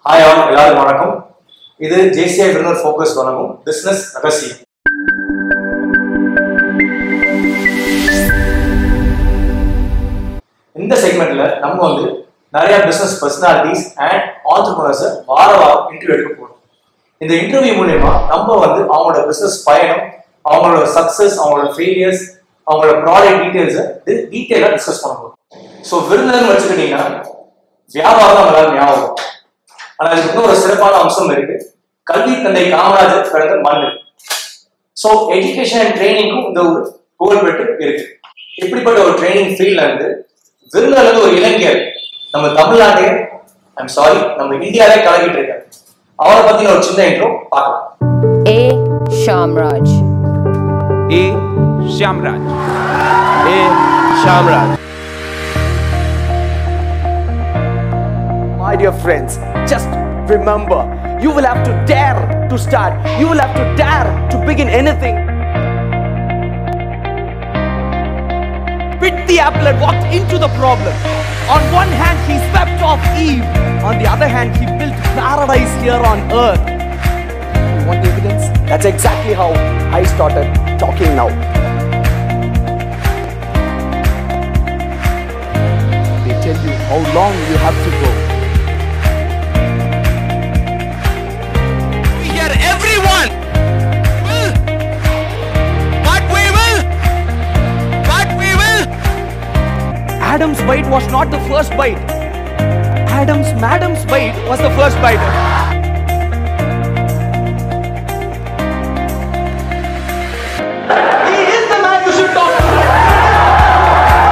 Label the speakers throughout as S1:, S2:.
S1: Hi all எல்லாரும் வணக்கம் இது ஜேசிஐ விருந்தர் ஃபோக்கஸ் வழங்கும் பிசினஸ் ரகசியம் இந்த செக்மெண்ட்ல நம்ம வந்து நிறைய பிசினஸ் பர்சனாலிட்டிஸ் அண்ட் ஆண்டர்பிரினர்ஸை வார வாரம் இன்டர்வியூ எடுக்க போறோம் இந்த இன்டர்வியூ மூலயமா நம்ம வந்து அவங்களோட பிசினஸ் பயணம் அவங்களோட சக்சஸ் அவங்களோட ஃபெயிலியர்ஸ் அவங்களோட ப்ராடக்ட் டீடைல்ஸை டீட்டெயிலாக டிஸ்கஸ் பண்ண போறோம் ஸோ விருந்தினர்னு வச்சுக்கிட்டீங்கன்னா வியாபாரம் தான் எல்லாரும் ஞாபகம் ஆனா இதுக்கு இன்னும் ஒரு சிறப்பான அம்சம் இருக்கு கல்வி தந்தை காமராஜர் பிறந்த மண் ஸோ எஜுகேஷன் அண்ட் ட்ரைனிங்க்கும் இந்த ஒரு புகழ்பெற்று இருக்கு இப்படிப்பட்ட ஒரு ட்ரைனிங் ஃபீல்ட்ல இருந்து விருந்தினர் இருந்து ஒரு இளைஞர் நம்ம தமிழ்நாட்டையே ஐம் சாரி நம்ம இந்தியாவே கலக்கிட்டு இருக்காரு அவரை பத்தின ஒரு சின்ன இன்ட்ரோ பார்க்கலாம்
S2: A. Shamraj.
S3: A. Shamraj.
S4: A. Shamraj. My dear friends, just remember, you will have to dare to start. You will have to dare to begin anything. Bit the apple and walked into the problem. On one hand, he swept off Eve. On the other hand, he built paradise here on earth. You want evidence? That's exactly how I started talking now. They tell you how long you have to go.
S3: Here, everyone will, but we will, but we will.
S4: Adam's bite was not the first bite. Adam's madam's bite was the first bite. He is the man you should talk to.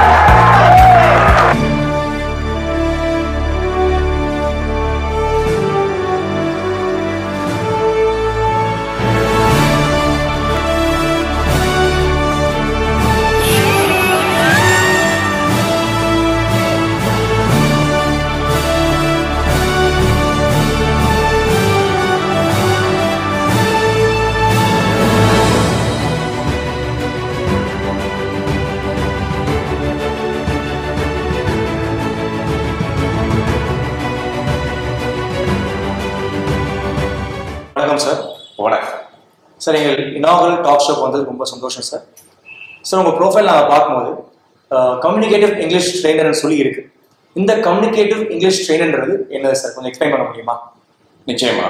S1: வணக்கம் sir
S5: வணக்கம்
S1: sir எங்கள் inaugural talk ஷோக்கு வந்தது ரொம்ப சந்தோஷம் sir sir உங்கள் profile நாங்கள் பார்க்கும்போது கம்யூனிகேட்டிவ் இங்கிலீஷ் ட்ரெயினர்னு சொல்லி இருக்கு இந்த கம்யூனிகேட்டிவ் இங்கிலீஷ் ட்ரெயினர்ன்றது என்னது சார் கொஞ்சம் எக்ஸ்பிளைன் பண்ண முடியுமா
S5: நிச்சயமா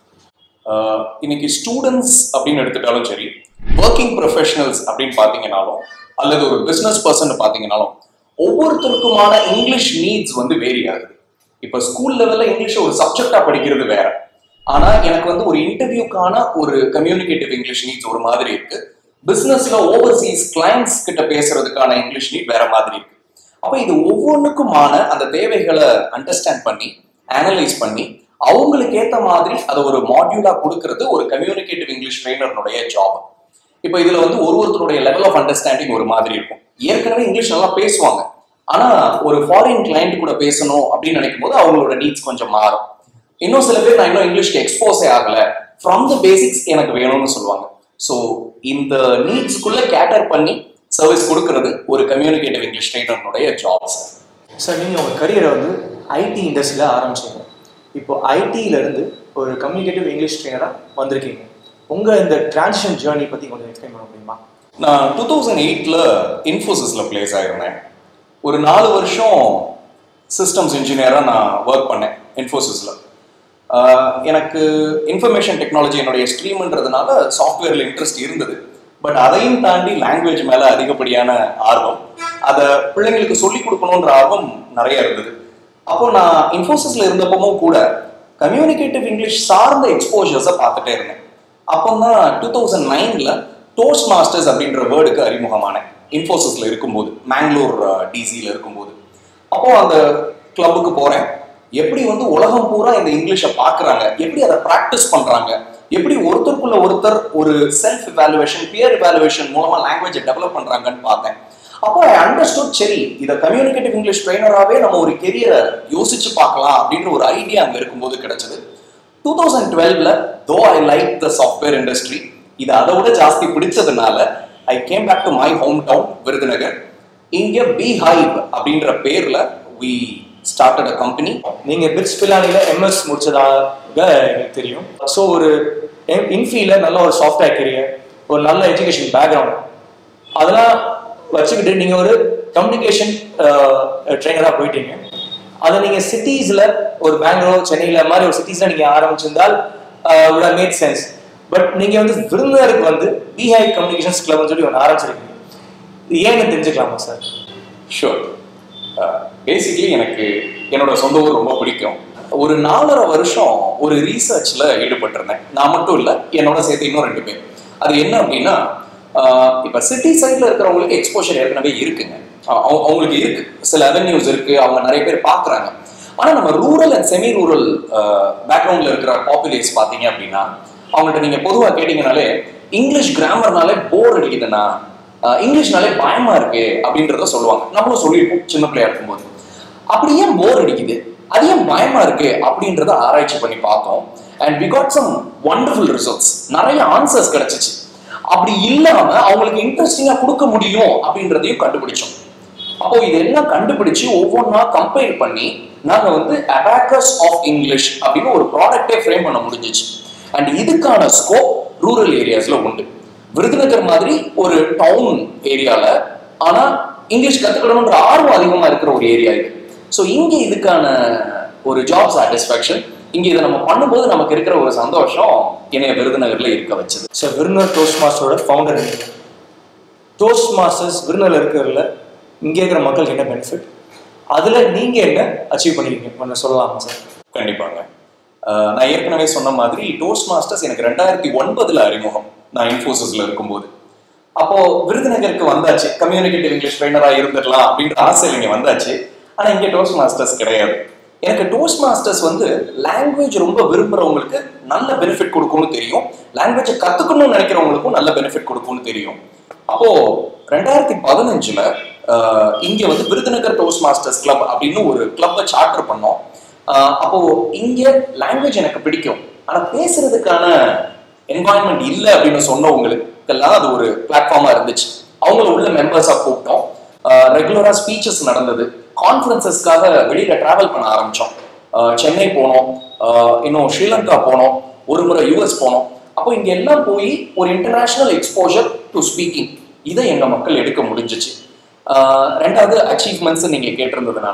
S5: ஆஹ் இன்னைக்கு ஸ்டூடெண்ட்ஸ் அப்படின்னு எடுத்துட்டாலும் சரி ஒர்க்கிங் ப்ரொஃபஷனல்ஸ் அப்படின்னு பார்த்தீங்கன்னாலும் அல்லது ஒரு பிஸ்னஸ் பர்சன் பார்த்தீங்கன்னாலும் ஒவ்வொருத்தருக்குமான இங்கிலீஷ் நீட்ஸ் வந்து வேரி ஆகுது இப்போ ஸ்கூல் லெவல்ல இங்கிலீஷ் ஒரு சப்ஜெக்டா படிக்கிறது வேற ஆனா எனக்கு வந்து ஒரு இன்டர்வியூக்கான ஒரு கம்யூனிகேட்டிவ் இங்கிலீஷ் நீட்ஸ் ஒரு மாதிரி இருக்கு பிசினஸ்ல ஓவர்சீஸ் கிளைண்ட்ஸ் கிட்ட பேசுறதுக்கான இங்கிலீஷ் நீட் வேற மாதிரி இருக்கு அப்ப இது ஒவ்வொன்றுக்குமான அந்த தேவைகளை அண்டர்ஸ்டாண்ட் பண்ணி அனலைஸ் பண்ணி அவங்களுக்கு ஏத்த மாதிரி அதை ஒரு மாடியூலா கொடுக்கறது ஒரு கம்யூனிகேட்டிவ் இங்கிலீஷ் ட்ரெயினருடைய ஜாப் இப்போ இதுல வந்து ஒரு ஒருத்தருடைய லெவல் ஆஃப் அண்டர்ஸ்டாண்டிங் ஒரு மாதிரி இருக்கும் ஏற்கனவே இங்கிலீஷ் நல்லா பேசுவாங்க ஆனா ஒரு ஃபாரின் கிளைண்ட் கூட பேசணும் அப்படின்னு நினைக்கும் போது அவங்களோட நீட்ஸ் கொஞ்சம் மாறும் இன்னும் சில பேர் நான் இன்னும் இங்கிலீஷ்க்கு எக்ஸ்போஸே ஆகல ஃப்ரம் த பேசிக்ஸ் எனக்கு வேணும்னு சொல்லுவாங்க ஸோ இந்த நீட்ஸ்க்குள்ள கேட்டர் பண்ணி சர்வீஸ் கொடுக்கறது ஒரு கம்யூனிகேட்டிவ் இங்கிலீஷ் ட்ரெயினருடைய ஜாப்ஸ்
S1: சார் நீங்கள் உங்கள் கரியரை வந்து ஐடி இண்டஸ்ட்ரியில் ஆரம்பிச்சீங்க இப்போ ஐடியில இருந்து ஒரு கம்யூனிகேட்டிவ் இங்கிலீஷ் ட்ரெயினராக வந்திருக்கீங்க உங்கள் இந்த டிரான்சிஷன் ஜேர்னி பற்றி கொஞ்சம் எக்ஸ்பிளைன் பண்ண முடியுமா
S5: நான் டூ தௌசண்ட் எயிட்டில் இன்ஃபோசிஸில் பிளேஸ் ஆயிருந்தேன் ஒரு நாலு வருஷம் சிஸ்டம்ஸ் இன்ஜினியராக நான் ஒர்க் பண்ணேன் இன்ஃபோசிஸில் எனக்கு இன்ஃபர்மேஷன் டெக்னாலஜி என்னுடைய ஸ்ட்ரீம்ன்றதுனால சாஃப்ட்வேரில் இன்ட்ரெஸ்ட் இருந்தது பட் அதையும் தாண்டி லாங்குவேஜ் மேலே அதிகப்படியான ஆர்வம் அதை பிள்ளைங்களுக்கு சொல்லிக் கொடுக்கணுன்ற ஆர்வம் நிறைய இருந்தது அப்போ நான் இன்ஃபோசிஸில் இருந்தப்பவும் கூட கம்யூனிகேட்டிவ் இங்கிலீஷ் சார்ந்த எக்ஸ்போஜர்ஸை பார்த்துட்டே இருந்தேன் அப்போ தான் டூ தௌசண்ட் நைனில் டோஸ்ட் மாஸ்டர்ஸ் அப்படின்ற வேர்டுக்கு அறிமுகமானேன் இன்ஃபோசிஸில் இருக்கும்போது மேங்களூர் டிசியில் இருக்கும்போது அப்போ அந்த கிளப்புக்கு போகிறேன் எப்படி வந்து உலகம் பூரா இந்த இங்கிலீஷை பார்க்குறாங்க எப்படி அதை ப்ராக்டிஸ் பண்ணுறாங்க எப்படி ஒருத்தருக்குள்ள ஒருத்தர் ஒரு செல்ஃப் இவாலுவேஷன் பியர் இவாலுவேஷன் மூலமாக லாங்குவேஜை டெவலப் பண்ணுறாங்கன்னு பார்த்தேன் அப்போ ஐ அண்டர்ஸ்டுட் சரி இதை கம்யூனிகேட்டிவ் இங்கிலீஷ் ட்ரெயினராகவே நம்ம ஒரு கெரியரை யோசிச்சு பார்க்கலாம் அப்படின்ற ஒரு ஐடியா அங்கே இருக்கும்போது கிடைச்சது டூ தௌசண்ட் டுவெல்ல though I like the software industry இது அதை விட ஜாஸ்தி பிடிச்சதுனால I came back to my home town Virudhunagar இங்க பி ஹைவ் அப்படின்ற பேர்ல வி started a company
S1: நீங்க பிட்ஸ் பிலானில எம்எஸ் முடிச்சதாக எனக்கு தெரியும் ஸோ ஒரு இன்ஃபீல நல்ல ஒரு சாஃப்ட்வேர் கெரியர் ஒரு நல்ல எஜுகேஷன் பேக்ரவுண்ட் அதெல்லாம் வச்சுக்கிட்டு நீங்க ஒரு கம்யூனிகேஷன் ட்ரெயினராக போயிட்டீங்க அதை நீங்க சிட்டிஸ்ல ஒரு பெங்களூர் சென்னையில மாதிரி ஒரு சிட்டிஸ்ல நீங்க ஆரம்பிச்சிருந்தால் விட மேட் சென்ஸ் பட் நீங்க வந்து விருந்தினருக்கு வந்து பிஹை கம்யூனிகேஷன்ஸ் கிளப்னு சொல்லி ஒன்று ஆரம்பிச்சிருக்கீங்க இது ஏன்னு தெரிஞ்சுக்கலாமா சார்
S5: ஷூர் பேசிக்லி எனக்கு என்னோட சொந்த ஊர் ரொம்ப பிடிக்கும் ஒரு நாலரை வருஷம் ஒரு ரீசர்ச்ல ஈடுபட்டிருந்தேன் நான் மட்டும் இல்லை என்னோட சேர்த்து இன்னும் ரெண்டு பேர் அது என்ன அப்படின்னா ஆஹ் இப்ப சிட்டி சைட்ல இருக்கிறவங்களுக்கு எக்ஸ்போஷர் ஏற்கனவே இருக்குங்க அஹ் அவங்க- அவங்களுக்கு இருக்கு சில அவென்யூஸ் இருக்கு அவங்க நிறைய பேர் பார்க்கறாங்க ஆனா நம்ம ரூரல் அண்ட் செமி ரூரல் பேக்ரவுண்ட்ல இருக்கிற பாப்புலேஸ் பாத்தீங்க அப்படின்னா அவங்கள்ட்ட நீங்க பொதுவா கேட்டீங்கனாலே இங்கிலீஷ் கிராமர்னாலே போர் அடிக்குதுண்ணா ஆஹ் இங்கிலீஷ்னாலே பயமா இருக்கு அப்படின்றத சொல்லுவாங்க நம்மளும் சொல்லியிருப்போம் சின்ன பிள்ளையா இருக்கும்போது அப்படி ஏன் போர் அடிக்குது அது ஏன் பயமா இருக்கு அப்படின்றத ஆராய்ச்சி பண்ணி பார்த்தோம் and we got some wonderful results நிறைய ஆன்சர்ஸ் கிடைச்சிச்சு அப்படி இல்லாம அவங்களுக்கு இன்ட்ரெஸ்டிங்கா கொடுக்க முடியும் அப்படின்றதையும் கண்டுபிடிச்சோம் அப்போ இதெல்லாம் கண்டுபிடிச்சு ஒவ்வொன்றா கம்பைல் பண்ணி நாங்க வந்து அபாக்கஸ் ஆஃப் இங்கிலீஷ் அப்படின்னு ஒரு ப்ராடக்டே ஃப்ரேம் பண்ண முடிஞ்சிச்சு அண்ட் இதுக்கான ஸ்கோப் ரூரல் ஏரியாஸ்ல உண்டு விருதுநகர் மாதிரி ஒரு டவுன் ஏரியால ஆனா இங்கிலீஷ் கத்துக்கணும்ன்ற ஆர்வம் அதிகமா இருக்கிற ஒரு ஏரியா இது ஸோ இங்க இதுக்கான ஒரு ஜாப் சாட்டிஸ்ஃபேக்ஷன் இங்க இதை நம்ம பண்ணும்போது நமக்கு இருக்கிற ஒரு சந்தோஷம் என்னைய விருதுநகர்ல இருக்க வச்சது
S1: சார் விருந்தர் டோஸ்ட் மாஸ்டரோட ஃபவுண்டர் நீங்க டோஸ்ட் மாஸ்டர்ஸ் விருந்தில் இருக்கிறதுல இங்கே இருக்கிற மக்களுக்கு என்ன பெனிஃபிட் அதில் நீங்கள் என்ன அச்சீவ் பண்ணிருக்கீங்க கொஞ்சம் சொல்லலாமா சார்
S5: கண்டிப்பாங்க அஹ் நான் ஏற்கனவே சொன்ன மாதிரி டோஸ்ட் மாஸ்டர்ஸ் எனக்கு ரெண்டாயிரத்தி ஒன்பதுல அறிமுகம் நான் இன்ஃபோசிஸ்ல இருக்கும்போது அப்போ விருதுநகருக்கு வந்தாச்சு கம்யூனிகேட்டிவ் இங்கிலீஷ் ட்ரைனரா இருந்துடலாம் அப்படின்ற ஆசையில் இங்க வந்தாச்சு ஆனா இங்க டோஸ்ட் மாஸ்டர்ஸ் கிடையாது எனக்கு டோஸ்ட் மாஸ்டர்ஸ் வந்து லாங்குவேஜ் ரொம்ப விரும்புறவங்களுக்கு நல்ல பெனிஃபிட் கொடுக்கும்னு தெரியும் லாங்குவேஜை கத்துக்கணும்னு நினைக்கிறவங்களுக்கும் நல்ல பெனிஃபிட் கொடுக்கும்னு தெரியும் அப்போ ரெண்டாயிரத்தி பதினஞ்சுல அஹ், இங்க வந்து விருதுநகர் டோஸ்ட் மாஸ்டர்ஸ் கிளப் அப்படின்னு ஒரு கிளப்பை சார்ட்டர் பண்ணோம் அஹ், அப்போ இங்க லாங்குவேஜ் எனக்கு பிடிக்கும் ஆனா பேசுறதுக்கான என்வாயன்மெண்ட் இல்லை அப்படின்னு சொன்னவங்களுக்கெல்லாம் அது ஒரு பிளாட்ஃபார்மா இருந்துச்சு அவங்கள உள்ள மெம்பர்ஸா கூப்பிட்டோம் ரெகுலரா ஸ்பீச்சஸ் நடந்தது கான்ஃபரன்சஸ்க்காக வெளியில டிராவல் பண்ண ஆரம்பிச்சோம் அஹ், சென்னை போனோம் அஹ், இன்னும் ஸ்ரீலங்கா போனோம் ஒரு முறை யூஎஸ் போனோம் அப்போ இங்க எல்லாம் போய் ஒரு இன்டர்நேஷனல் எக்ஸ்போஜர் டு ஸ்பீக்கிங் இதை எங்க மக்கள் எடுக்க முடிஞ்சிச்சு ஆஹ் ரெண்டாவது அச்சீவ்மெண்ட்ஸ் நீங்க கேட்டிருந்ததுனால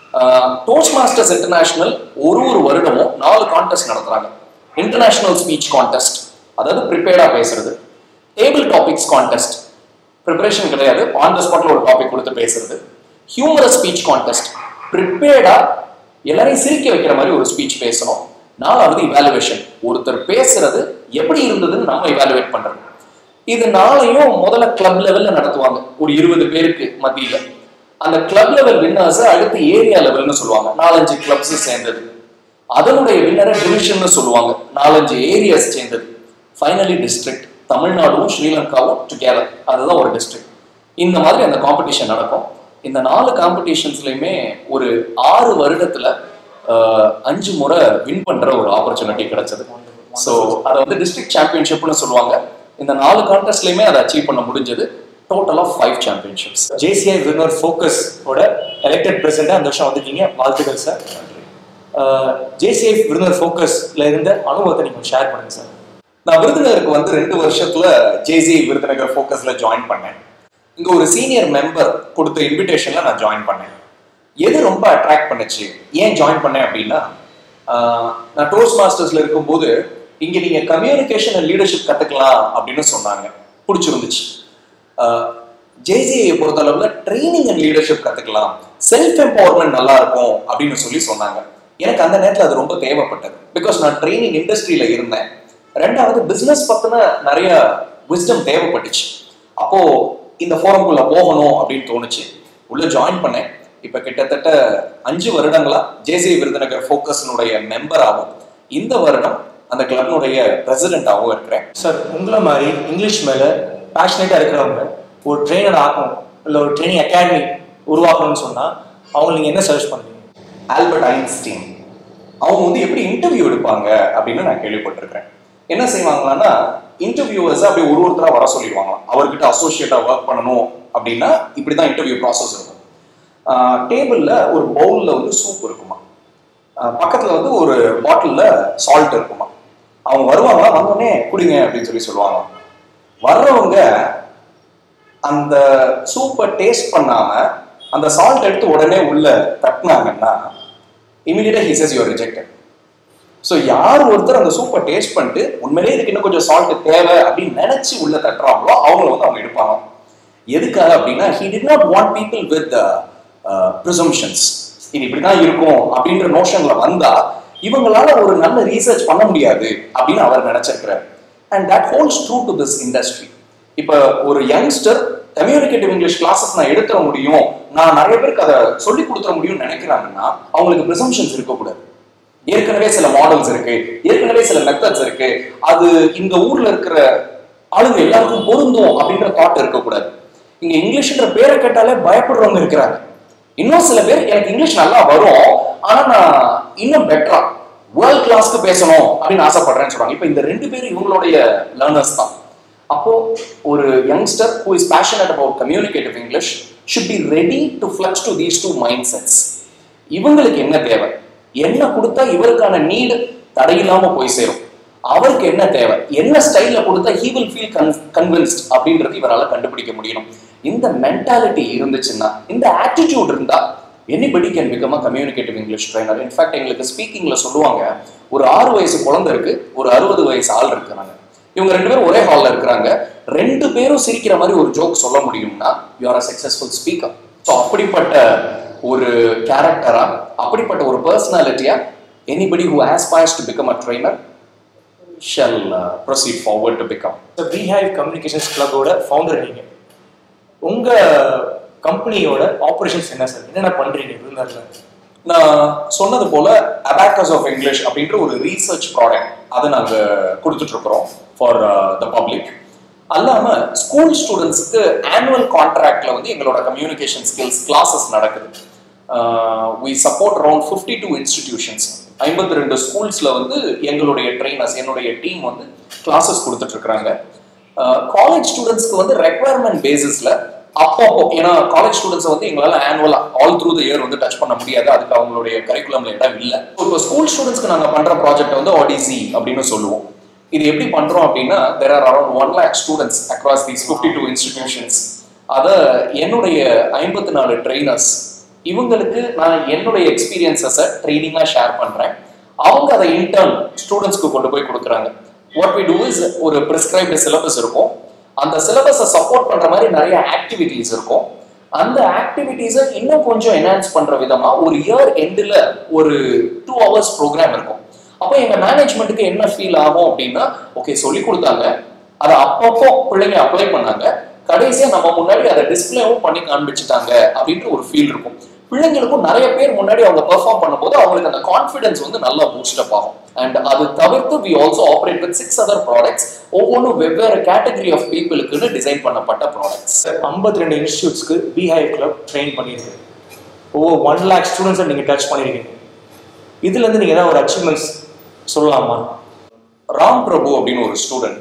S5: டோஸ்ட் மாஸ்டர்ஸ் இன்டர்நேஷனல் ஒரு ஒரு வருடமும் நாலு கான்டெஸ்ட் நடத்துறாங்க இன்டர்நேஷனல் ஸ்பீச் கான்டெஸ்ட் அதாவது ப்ரிப்பேர்டா பேசுறது டேபிள் டாபிக்ஸ் கான்டெஸ்ட் ப்ரிப்பரேஷன் கிடையாது ஆன் த ஸ்பாட்ல ஒரு டாபிக் கொடுத்து பேசுறது ஹியூமரஸ் ஸ்பீச் கான்டெஸ்ட் ப்ரிப்பேர்டா எல்லாரையும் சிரிக்க வைக்கிற மாதிரி ஒரு ஸ்பீச் பேசணும் நாலாவது இவாலுவேஷன் ஒருத்தர் பேசுறது எப்படி இருந்ததுன்னு நம்ம இவாலுவேட் பண்றது இது நாளையும் முதல்ல கிளப் லெவல்ல நடத்துவாங்க ஒரு இருபது பேருக்கு மத்தியில அந்த கிளப் லெவல் வின்னர்ஸ் அடுத்து ஏரியா லெவல்னு சொல்லுவாங்க நாலஞ்சு கிளப்ஸ் சேர்ந்தது அதனுடைய வின்னரை டிவிஷன்னு சொல்லுவாங்க நாலஞ்சு ஏரியாஸ் சேர்ந்தது ஃபைனலி டிஸ்ட்ரிக்ட் தமிழ்நாடும் ஸ்ரீலங்காவும் டுகெதர் அதுதான் ஒரு டிஸ்ட்ரிக்ட் இந்த மாதிரி அந்த காம்படிஷன் நடக்கும் இந்த நாலு காம்படிஷன்ஸ்லயுமே ஒரு ஆறு வருடத்துல ஆஹ், அஞ்சு முறை வின் பண்ற ஒரு ஆப்பர்ச்சுனிட்டி கிடைச்சது ஸோ அதை வந்து டிஸ்ட்ரிக்ட் சாம்பியன்ஷிப்னு சொல்லுவாங்க இந்த நாலு கான்டெஸ்ட்லயுமே அதை அச்சீவ் பண்ண முடிஞ்சது total of five championships
S1: JCI விருந்தர் ஃபோக்கஸ் ஓட எலெக்டட் பிரசிடென்ட் அந்த வருஷம் வந்திருக்கீங்க வாழ்த்துக்கள் சார் ஜேசிஐ விருந்தர் ஃபோக்கஸ்ல இருந்த அனுபவத்தை நீங்கள் ஷேர் பண்ணுங்க சார்
S5: நான் விருதுநகருக்கு வந்து ரெண்டு வருஷத்துல ஜேசி விருதுநகர் ஃபோக்கஸ்ல ஜாயின் பண்ணேன் இங்க ஒரு சீனியர் மெம்பர் கொடுத்த இன்விடேஷன்ல நான் ஜாயின் பண்ணேன் எது ரொம்ப அட்ராக்ட் பண்ணுச்சு ஏன் ஜாயின் பண்ணேன் அப்படின்னா ஆஹ், நான் டோஸ்ட் மாஸ்டர்ஸ்ல இருக்கும்போது இங்க நீங்க கம்யூனிகேஷன் அண்ட் லீடர்ஷிப் கத்துக்கலாம் அப்படின்னு சொன்னாங்க பிடிச்சிருந்துச்சு ஜேசிஐ பொறுத்த அளவுல ட்ரைனிங் அண்ட் லீடர்ஷிப் கத்துக்கலாம் செல்ஃப் எம்பவர்மெண்ட் நல்லா இருக்கும் அப்படின்னு சொல்லி சொன்னாங்க எனக்கு அந்த நேரத்துல அது ரொம்ப தேவைப்பட்டது பிகாஸ் நான் ட்ரைனிங் இண்டஸ்ட்ரியில இருந்தேன் ரெண்டாவது பிசினஸ் பத்தின நிறைய விஸ்டம் தேவைப்பட்டுச்சு அப்போ இந்த ஃபோரம்குள்ள போகணும் அப்படின்னு தோணுச்சு உள்ள ஜாயின் பண்ணேன் இப்ப கிட்டத்தட்ட அஞ்சு வருடங்களா ஜேசி விருதுநகர் ஃபோக்கஸ்னுடைய மெம்பராகவும் இந்த வருடம் அந்த கிளப்னுடைய பிரசிடென்டாகவும் இருக்கிறேன்
S1: சார் உங்களை மாதிரி இங்கிலீஷ் மேலே பேஷனேட்டாக இருக்கிறவங்க ஒரு ட்ரெயினர் ஆகணும் இல்லை ஒரு ட்ரைனிங் அகாடமி உருவாக்கணும்னு சொன்னால் அவங்க நீங்கள் என்ன சஜஸ்ட் பண்ணுவீங்க
S5: ஆல்பர்ட் ஐன்ஸ்டீன் அவங்க வந்து எப்படி இன்டர்வியூ எடுப்பாங்க அப்படின்னு நான் கேள்விப்பட்டிருக்கேன் என்ன செய்வாங்களான்னா இன்டர்வியூவர்ஸ் அப்படியே ஒரு ஒருத்தரா வர சொல்லிடுவாங்களாம் அவர்கிட்ட அசோசியேட்டா ஒர்க் பண்ணணும் அப்படின்னா இப்படிதான் இன்டர்வியூ ப்ராசஸ் இருக்கும் டேபிளில் ஒரு பவுலில் வந்து சூப் இருக்குமா ஆஹ் பக்கத்துல வந்து ஒரு பாட்டில்ல சால்ட் இருக்குமா அவங்க வருவாங்க வந்தோடனே குடிங்க அப்படின்னு சொல்லி சொல்லுவாங்க வர்றவங்க அந்த சூப்பை டேஸ்ட் பண்ணாம அந்த சால்ட் எடுத்து உடனே உள்ள தட்டினாங்கன்னா இமீடியட்டா he says your rejected so யார் ஒருத்தர் அந்த சூப்பை டேஸ்ட் பண்ணிட்டு உண்மையிலேயே இதுக்கு இன்னும் கொஞ்சம் சால்ட் தேவை அப்படின்னு நினைச்சு உள்ள தட்டுறாங்களோ அவங்கள வந்து அவங்க எடுப்பாங்க எதுக்காக அப்படின்னா he did not want people with presumptions இது இப்படிதான் இருக்கும் அப்படின்ற நோஷன்ல வந்தா இவங்களால ஒரு நல்ல ரீசர்ச் பண்ண முடியாது அப்படின்னு அவர் நினைச்சிருக்கிறார் and that holds true to this industry இப்போ ஒரு யங்ஸ்டர் கம்யூனிகேட்டிவ் இங்கிலீஷ் கிளாஸஸ் நான் எடுத்துட முடியும் நான் நிறைய பேருக்கு அதை சொல்லி கொடுத்துட முடியும்னு நினைக்கிறாங்கன்னா அவங்களுக்கு ப்ரிசம்ஷன்ஸ் இருக்கக்கூடாது ஏற்கனவே சில மாடல்ஸ் இருக்கு ஏற்கனவே சில மெத்தட்ஸ் இருக்கு அது இந்த ஊர்ல இருக்கிற ஆளுங்க எல்லாருக்கும் பொருந்தும் அப்படின்ற தாட் இருக்கக்கூடாது இங்க இங்கிலீஷ்ன்ற பேரை கேட்டாலே பயப்படுறவங்க இருக்கிறாங்க இன்னும் சில பேர் எனக்கு இங்கிலீஷ் நல்லா வரும் ஆனா நான் இன்னும் பெட்டரா வேர்ல்ட் கிளாஸ்க்கு பேசணும் அப்படின்னு ஆசைப்படுறேன்னு சொல்றாங்க இப்போ இந்த ரெண்டு பேரும் இவங்களுடைய லேர்னர்ஸ் தான் அப்போ ஒரு youngster who is passionate about communicative English should be ready to flex to these two mind sets இவங்களுக்கு என்ன தேவை என்ன கொடுத்தா இவருக்கான நீடு தடையில்லாம போய் சேரும் அவருக்கு என்ன தேவை என்ன ஸ்டைல்ல கொடுத்தா ஹீ வில் ஃபீல் கன்வின்ஸ்ட் அப்படின்றது இவரால் கண்டுபிடிக்க முடியும் இந்த மென்டாலிட்டி இருந்துச்சுன்னா இந்த ஆட்டிடியூட் இருந்தா anybody can become a communicative English trainer in fact எங்களுக்கு ஸ்பீக்கிங்ல சொல்லுவாங்க ஒரு ஆறு வயசு குழந்தை இருக்கு ஒரு அறுபது வயசு ஆள் இருக்கிறாங்க இவங்க ரெண்டு பேரும் ஒரே ஹால்ல இருக்கிறாங்க ரெண்டு பேரும் சிரிக்கிற மாதிரி ஒரு ஜோக் சொல்ல முடியும்னா you are a successful speaker so அப்படிப்பட்ட ஒரு கேரக்டரா அப்படிப்பட்ட ஒரு பர்சனாலிட்டியா anybody who aspires to become a trainer shall proceed forward to become
S1: B Hive communications கிளப்போட ஃபவுண்டர் நீங்க உங்க கம்பெனியோட ஆபரேஷன்ஸ் என்ன சார் என்னென்ன பண்றீங்க விருந்தாரில்
S5: நான் சொன்னது போல அபாக்கஸ் ஆஃப் இங்கிலீஷ் அப்படின்ற ஒரு ரீசர்ச் ப்ராடக்ட் அதை நாங்கள் கொடுத்துட்டு இருக்கிறோம் ஃபார் த பப்ளிக் அல்லாம ஸ்கூல் ஸ்டூடெண்ட்ஸுக்கு ஆனுவல் கான்ட்ராக்ட்ல வந்து எங்களோட கம்யூனிகேஷன் ஸ்கில்ஸ் கிளாஸஸ் நடக்குது we support around fifty two institutions ஐம்பத்தி ரெண்டு ஸ்கூல்ஸ்ல வந்து எங்களுடைய ட்ரெயினர்ஸ் என்னுடைய டீம் வந்து கிளாஸஸ் கொடுத்துட்டு இருக்கிறாங்க காலேஜ் ஸ்டூடெண்ட்ஸ்க்கு வந்து ரெக்குவயர்மெண்ட் பேசிஸ்ல அப்பப்போ ஏன்னா காலேஜ் ஸ்டூடெண்ட்ஸ் வந்து எங்களால ஆனுவலா ஆல் த்ரூ த இயர் வந்து டச் பண்ண முடியாது அதுக்கு அவங்களுடைய கரிக்குலம்ல இடம் இல்லை இப்போ ஸ்கூல் ஸ்டூடெண்ட்ஸ்க்கு நாங்க பண்ற ப்ராஜெக்ட் வந்து ஆடிசி அப்படின்னு சொல்லுவோம் இது எப்படி பண்றோம் அப்படின்னா there are around one lakh students across these fifty two institutions அதை என்னுடைய ஐம்பத்தி நாலு ட்ரெயினர்ஸ் இவங்களுக்கு நான் என்னுடைய எக்ஸ்பீரியன்சஸை ட்ரைனிங்காக ஷேர் பண்றேன் அவங்க அதை இன்டர்ன் ஸ்டூடெண்ட்ஸ்க்கு கொண்டு போய் கொடுக்குறாங்க வாட் வி டூ இஸ் ஒரு ப்ரிஸ்கிரைப்டு சிலபஸ் இருக்கும் அந்த சிலபஸை சப்போர்ட் பண்ற மாதிரி நிறைய ஆக்டிவிட்டீஸ் இருக்கும் அந்த ஆக்டிவிட்டீஸை இன்னும் கொஞ்சம் என்ஹான்ஸ் பண்ற விதமா ஒரு இயர் எண்டில் ஒரு டூ ஹவர்ஸ் ப்ரோக்ராம் இருக்கும் அப்போ எங்க மேனேஜ்மெண்ட்டுக்கு என்ன ஃபீல் ஆகும் அப்படின்னா ஓகே சொல்லி கொடுத்தாங்க அதை அப்பப்போ பிள்ளைங்க அப்ளை பண்ணாங்க கடைசியா நம்ம முன்னாடி அதை டிஸ்பிளேவும் பண்ணி காண்பிச்சுட்டாங்க அப்படின்ற ஒரு ஃபீல் இருக்கும் பிள்ளைங்களுக்கும் நிறைய பேர் முன்னாடி அவங்க பெர்ஃபார்ம் பண்ணும்போது அவங்களுக்கு அந்த கான்ஃபிடன்ஸ் வந்து நல்லா பூஸ்ட் அப் ஆகும் அண்ட் அது தவிர்த்து we also operate with six other products ஒவ்வொன்றும் வெவ்வேறு கேட்டகரி ஆஃப் பீப்புளுக்குன்னு டிசைன் பண்ணப்பட்ட ப்ராடக்ட்ஸ்
S1: ஐம்பத்தி ரெண்டு இன்ஸ்டியூட்ஸ்க்கு பிஹைவ் கிளப் ட்ரெயின் பண்ணியிருக்கு ஒவ்வொரு ஒன் லேக் ஸ்டூடெண்ட்ஸை நீங்கள் டச் பண்ணியிருக்கீங்க இதுலேருந்து நீங்கள் ஏதாவது ஒரு அச்சீவ்மெண்ட்ஸ் சொல்லலாமா
S5: ராம் பிரபு அப்படின்னு ஒரு ஸ்டூடெண்ட்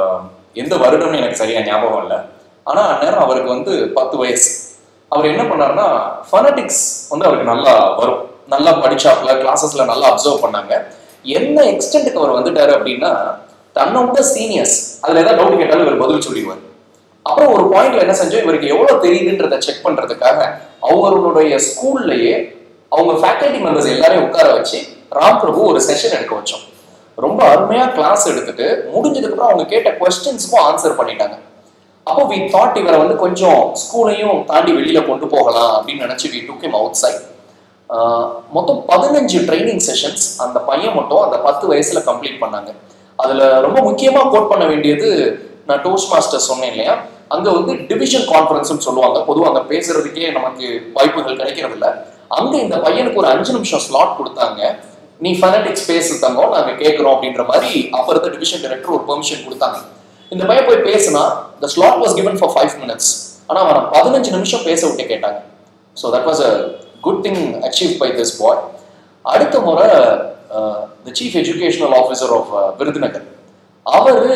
S5: எந்த வருடம்னு எனக்கு சரியா ஞாபகம் இல்லை ஆனா அந்நேரம் அவருக்கு வந்து பத்து வயசு அவர் என்ன பண்ணாருன்னா ஃபனட்டிக்ஸ் வந்து அவருக்கு நல்லா வரும் நல்லா படிச்சாப்ல கிளாஸஸ்ல நல்லா அப்சர்வ் பண்ணாங்க என்ன எக்ஸ்டென்ட்டுக்கு அவர் வந்துட்டாரு அப்படின்னா தன்னை விட சீனியர்ஸ் அதுல ஏதாவது டவுட் கேட்டாலும் இவர் பதில் சொல்லிடுவார் அப்புறம் ஒரு பாயிண்ட்ல என்ன செஞ்சோம் இவருக்கு எவ்வளவு தெரியுதுன்றத செக் பண்றதுக்காக அவங்களுடைய ஸ்கூல்லையே அவங்க ஃபேக்கல்டி மெம்பர்ஸ் எல்லாரையும் உட்கார வச்சு ராம் பிரபு ஒரு செஷன் எடுக்க வச்சோம் ரொம்ப அருமையா கிளாஸ் எடுத்துட்டு முடிஞ்சதுக்கு அப்புறம் அவங்க கேட்ட கொஸ்டின்ஸ்க்கும் ஆன்சர் பண்ணிட்டாங்க அப்போ வி தாட் இவரை வந்து கொஞ்சம் ஸ்கூலையும் தாண்டி வெளியில கொண்டு போகலாம் அப்படின்னு நினைச்சு we took him outside மொத்தம் பதினஞ்சு ட்ரைனிங் செஷன்ஸ் அந்த பையன் மட்டும் அந்த பத்து வயசுல கம்ப்ளீட் பண்ணாங்க அதுல ரொம்ப முக்கியமா கோட் பண்ண வேண்டியது நான் டோஸ்ட் மாஸ்டர் சொன்னேன் இல்லையா அங்க வந்து டிவிஷன் கான்ஃபரன்ஸ்னு சொல்லுவாங்க பொதுவாக அங்க பேசுறதுக்கே நமக்கு வாய்ப்புகள் கிடைக்கிறது இல்ல அங்க இந்த பையனுக்கு ஒரு அஞ்சு நிமிஷம் ஸ்லாட் கொடுத்தாங்க நீ ஃபனடிக்ஸ் பேசு தங்கம் நாங்க கேட்கிறோம் அப்படின்ற மாதிரி அப்ப இருந்த டிவிஷன் டைரக்டர் ஒரு பெர்மிஷன் கொடுத்தாங்க இந்த பையன் போய் பேசினா the slot was given for five minutes ஆனா அவனை பதினஞ்சு நிமிஷம் பேச விட்டு கேட்டாங்க so that was a good thing achieve by this boy அடுத்த முறை the chief educational officer of Virudhunagar அவரு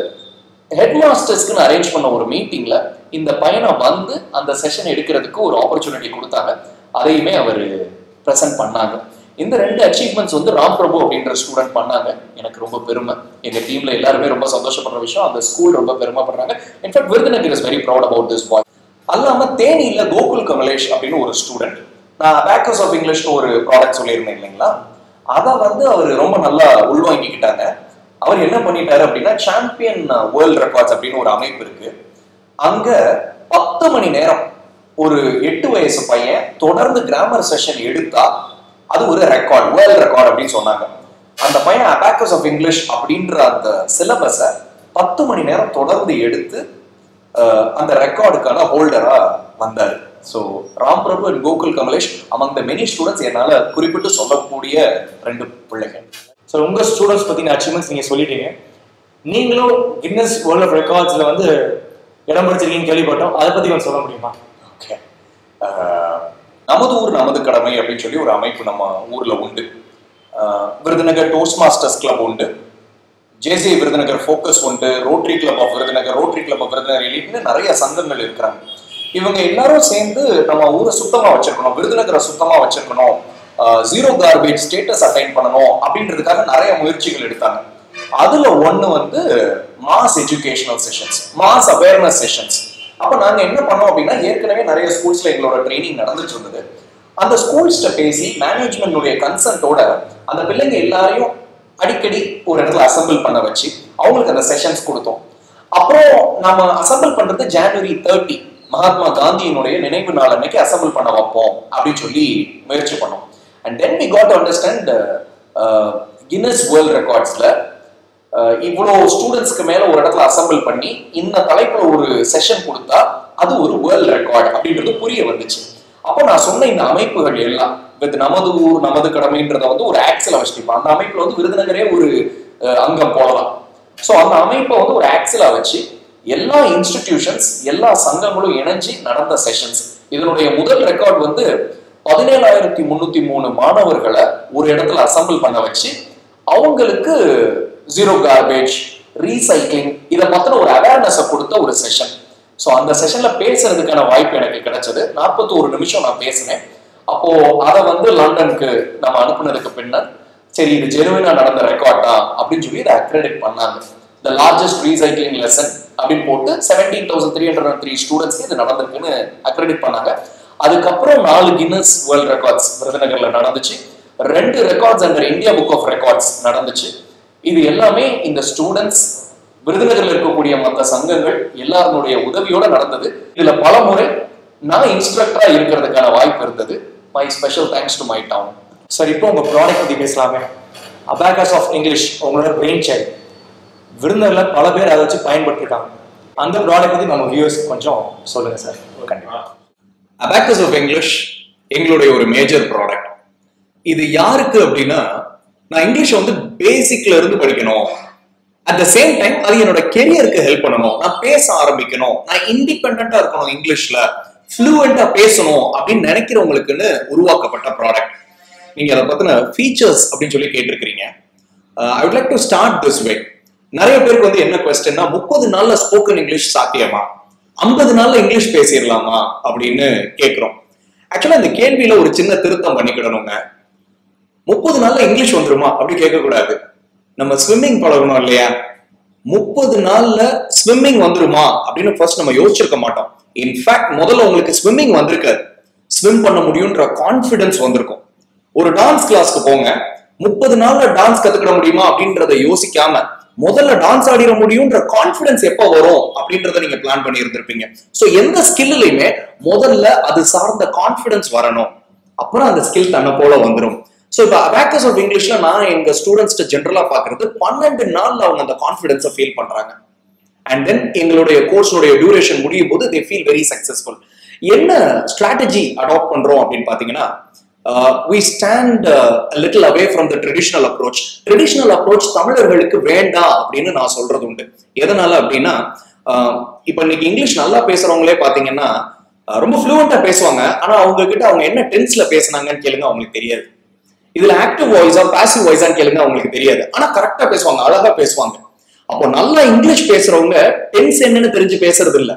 S5: ஹெட் மாஸ்டர்ஸ்க்குன்னு அரேஞ்ச் பண்ண ஒரு மீட்டிங்ல இந்த பையனை வந்து அந்த செஷன் எடுக்கிறதுக்கு ஒரு ஆப்பர்ச்சுனிட்டி கொடுத்தாங்க அதையுமே அவர் ப்ரெசென்ட் பண்ணாங்க இந்த ரெண்டு அச்சீவ்மெண்ட்ஸ் வந்து ராம் பிரபு அப்படின்ற ஸ்டூடெண்ட் பண்ணாங்க எனக்கு ரொம்ப பெருமை எங்க டீம்ல எல்லாருமே ரொம்ப சந்தோஷப்படுற விஷயம் அந்த ஸ்கூல் ரொம்ப பெருமைப்படுறாங்க in fact Virudhunagar is very proud about this boy அல்லாம தேனியில கோகுல் கமலேஷ் அப்படின்னு ஒரு ஸ்டூடெண்ட் நான் பேக்கர்ஸ் ஆஃப் இங்கிலீஷ்னு ஒரு ப்ராடக்ட் சொல்லியிருந்தேன் இல்லைங்களா அதை வந்து அவர் ரொம்ப நல்லா உள்வாங்கிக்கிட்டாங்க அவர் என்ன பண்ணிட்டாரு அப்படின்னா சாம்பியன் வேர்ல்ட் ரெக்கார்ட்ஸ் அப்படின்னு ஒரு அமைப்பு இருக்கு அங்க பத்து மணி நேரம் ஒரு எட்டு வயசு பையன் தொடர்ந்து கிராமர் செஷன் எடுத்தா அது ஒரு ரெக்கார்ட் வேர்ல்ட் ரெக்கார்ட் அப்படின்னு சொன்னாங்க அந்த பையன் அபாக்கஸ் ஆஃப் இங்கிலீஷ் அப்படின்ற அந்த சிலபஸை பத்து மணி நேரம் தொடர்ந்து எடுத்து அஹ், அந்த ரெக்கார்டுக்கான ஹோல்டரா வந்தார் so Ram Prabhu and Gokul Kamalesh among the many students என்னால குறிப்பிட்டு சொல்லக்கூடிய ரெண்டு பிள்ளைகள்
S1: சார் உங்க ஸ்டூடெண்ட்ஸ் பத்தின அச்சீவ்மெண்ட்ஸ் நீங்க சொல்லிட்டீங்க நீங்களும் கின்னஸ் வேர்ல்ட் ஆஃப் ரெக்கார்ட்ஸ்ல வந்து இடம் பிடிச்சிருக்கீங்க கேள்விப்பட்டோம் அதை பத்தி கொஞ்சம் சொல்ல முடியுமா
S5: ஓகே நமது ஊர் நமது கடமை அப்படின்னு சொல்லி ஒரு அமைப்பு நம்ம ஊர்ல உண்டு அஹ், விருதுநகர் டோஸ்ட் மாஸ்டர்ஸ் கிளப் உண்டு ஜேசி விருதுநகர் ஃபோக்கஸ் உண்டு Rotary Club of Virudhunagar Rotary Club of Virudhunagar எலிட்னு நிறைய சங்கங்கள் இருக்கிறாங்க இவங்க எல்லாரும் சேர்ந்து நம்ம ஊரை சுத்தமா வச்சிருக்கணும் விருதுநகரை சுத்தமா வச்சிருக்கணும் ஜீரோ கார்பேஜ் ஸ்டேட்டஸ் அட்டைன் பண்ணணும் அப்படின்றதுக்காக நிறைய முயற்சிகள் எடுத்தாங்க அதுல ஒண்ணு வந்து mass educational sessions mass awareness sessions அப்ப நாங்க என்ன பண்ணோம் அப்படின்னா ஏற்கனவே நிறைய ஸ்கூல்ஸ்ல எங்களோட ட்ரைனிங் நடந்துட்டு இருந்தது அந்த ஸ்கூல்ஸ்ட பேசி மேனேஜ்மெண்ட்டுடைய கன்சென்ட்டோட அந்த பிள்ளைங்க எல்லாரையும் அடிக்கடி ஒரு இடத்துல அசெம்பிள் பண்ண வச்சு அவங்களுக்கு அந்த செஷன்ஸ் கொடுத்தோம் அப்புறம் நம்ம அசெம்பிள் பண்றது ஜனவரி தேர்ட்டி மகாத்மா காந்தியினுடைய நினைவு நாள் அன்னைக்கு அசெம்பிள் பண்ண வைப்போம் அப்படின்னு சொல்லி முயற்சி பண்ணோம் and then we got understand Guinness world ரெக்கார்ட்ஸ்ல இவ்வளோ ஸ்டூடெண்ட்ஸ்க்கு மேல ஒரு இடத்துல அசெம்பிள் பண்ணி இந்த தலைப்புல ஒரு செஷன் கொடுத்தா அது ஒரு வேர்ல்ட் ரெக்கார்ட் அப்படின்றது புரிய வந்துச்சு அப்போ நான் சொன்ன இந்த அமைப்புகள் எல்லாம் வித் நமது ஊர் நமது கடமைன்றத வந்து ஒரு ஆக்சில வச்சுட்டு அந்த அமைப்புல வந்து விருதுநகரே ஒரு அஹ், அங்கம் போடலாம் ஸோ அந்த அமைப்பை வந்து ஒரு ஆக்சிலா வச்சு எல்லா இன்ஸ்டிடியூஷன்ஸ் எல்லா சங்கங்களும் இணைஞ்சு நடந்த செஷன்ஸ் இதனுடைய முதல் ரெக்கார்ட் வந்து பதினேழாயிரத்தி முன்னூத்தி மூணு மாணவர்களை ஒரு இடத்துல அசெம்பிள் பண்ண வச்சு அவங்களுக்கு ஜீரோ கார்பேஜ் ரீசைக்ளிங் இதை பத்தின ஒரு அவேர்னஸை கொடுத்த ஒரு செஷன் ஸோ அந்த செஷன்ல பேசுறதுக்கான வாய்ப்பு எனக்கு கிடைச்சது நாற்பத்தோரு நிமிஷம் நான் பேசினேன் அப்போ அதை வந்து லண்டனுக்கு நம்ம அனுப்புனதுக்கு பின்னர் சரி இது ஜெனுவினா நடந்த ரெக்கார்ட் தான் அப்படின்னு சொல்லி இதை அக்ரெடிட் பண்ணாங்க த லார்ஜஸ்ட் ரீசைக்ளிங் லெசன் அப்படின்னு போட்டு seventeen thousand three hundred three ஸ்டூடெண்ட்ஸ்க்கு இது நடந்திருக்குன்னு அக்ரெடிட் பண்ணாங்க அதுக்கப்புறம் நாலு கின்னஸ் வேர்ல்ட் ரெக்கார்ட்ஸ் விருதுநகர்ல நடந்துச்சு ரெண்டு records under India book of records நடந்துச்சு இது எல்லாமே இந்த ஸ்டூடெண்ட்ஸ் விருதுநகர்ல இருக்கக்கூடிய மற்ற சங்கங்கள் எல்லாருடைய உதவியோட நடந்தது இதுல பல முறை நான் இன்ஸ்ட்ரக்டரா இருக்கிறதுக்கான வாய்ப்பு இருந்தது my special thanks to my town
S1: sir இப்போ உங்க ப்ராடக்ட் பத்தி பேசலாமே அபாகஸ் ஆஃப் இங்கிலீஷ் உங்களோட பிரெயின் சைல்டு விருந்தினர்ல பல பேர் அதை வச்சு பயன்பட்டுருக்காங்க அந்த ப்ராடக்ட் பத்தி நம்ம வியூவர்ஸ் கொஞ்சம் சொல்லுங்க சார் கண்டிப்பா
S5: அபாக்கஸ் ஆஃப் இங்கிலீஷ் எங்களுடைய ஒரு மேஜர் ப்ராடக்ட் இது யாருக்கு அப்படின்னா நான் இங்கிலீஷ் வந்து பேசிக்ல இருந்து படிக்கணும் அட் த சேம் டைம் அது என்னோட கெரியருக்கு ஹெல்ப் பண்ணணும் நான் பேச ஆரம்பிக்கணும் நான் இண்டிபெண்டா இருக்கணும் இங்கிலீஷ்ல ஃப்ளூவெண்டா பேசணும் அப்படின்னு நினைக்கிறவங்களுக்குன்னு உருவாக்கப்பட்ட ப்ராடக்ட் நீங்க அதை பத்தின ஃபீச்சர்ஸ் அப்படின்னு சொல்லி கேட்டிருக்கிறீங்க I would like to start this way நிறைய பேருக்கு வந்து என்ன கொஸ்டின்னா முப்பது நாள்ல ஸ்போக்கன் இங்கிலீஷ் சாத்தியமா ஐம்பது நாள்ல இங்கிலீஷ் பேசிடலாமா அப்படின்னு கேட்கிறோம் ஆக்சுவலா இந்த கேள்வியில ஒரு சின்ன திருத்தம் பண்ணிக்கிடணுங்க முப்பது நாள்ல இங்கிலீஷ் வந்துருமா அப்படி கேட்கக்கூடாது நம்ம ஸ்விம்மிங் பழகணும் இல்லையா முப்பது நாள்ல ஸ்விம்மிங் வந்துருமா அப்படின்னு ஃபர்ஸ்ட் நம்ம யோசிச்சிருக்க மாட்டோம் இன்ஃபேக்ட் முதல்ல உங்களுக்கு ஸ்விம்மிங் வந்திருக்காது ஸ்விம் பண்ண முடியுன்ற கான்ஃபிடன்ஸ் வந்திருக்கும் ஒரு டான்ஸ் கிளாஸ்க்கு போங்க முப்பது நாள்ல டான்ஸ் கத்துக்கிட முடியுமா அப்படின்றத யோசிக்காம முதல்ல டான்ஸ் ஆடிட முடியும்ன்ற கான்ஃபிடன்ஸ் எப்ப வரும் அப்படின்றத நீங்க பிளான் பண்ணி இருந்திருப்பீங்க சோ எந்த ஸ்கில்லையுமே முதல்ல அது சார்ந்த கான்ஃபிடன்ஸ் வரணும் அப்புறம் அந்த ஸ்கில் தன்னை போல வந்துடும் ஸோ இப்போ அபாக்கஸ் ஆஃப் இங்கிலீஷ்ல நான் எங்க ஸ்டூடெண்ட்ஸ்ட்டு ஜென்ரலா பாக்குறது பன்னெண்டு நாள்ல அவங்க அந்த கான்ஃபிடன்ஸை ஃபீல் பண்றாங்க அண்ட் தென் எங்களுடைய கோர்ஸோடைய டியூரேஷன் முடியும் போது தே ஃபீல் வெரி சக்சஸ்ஃபுல் என்ன ஸ்ட்ராட்டஜி அடாப்ட் பண்றோம் அப்படின்னு பாத்தீங்கன்னா we stand little away from the traditional approach traditional approach தமிழர்களுக்கு வேண்டாம் அப்படின்னு நான் சொல்றது உண்டு எதனால அப்படின்னா uh, இப்ப இன்னைக்கு இங்கிலீஷ் நல்லா பேசுறவங்களே பாத்தீங்கன்னா uh, ரொம்ப ஃப்ளூவெண்டா பேசுவாங்க ஆனா அவங்க கிட்ட அவங்க என்ன டென்ஸ்ல பேசுனாங்கன்னு கேளுங்க அவங்களுக்கு தெரியாது இதுல ஆக்டிவ் வாய்ஸா பாசிவ் வாய்ஸான்னு கேளுங்க அவங்களுக்கு தெரியாது ஆனா கரெக்டா பேசுவாங்க அழகா பேசுவாங்க அப்போ நல்லா இங்கிலீஷ் பேசுறவங்க டென்ஸ் என்னன்னு தெரிஞ்சு பேசுறது இல்ல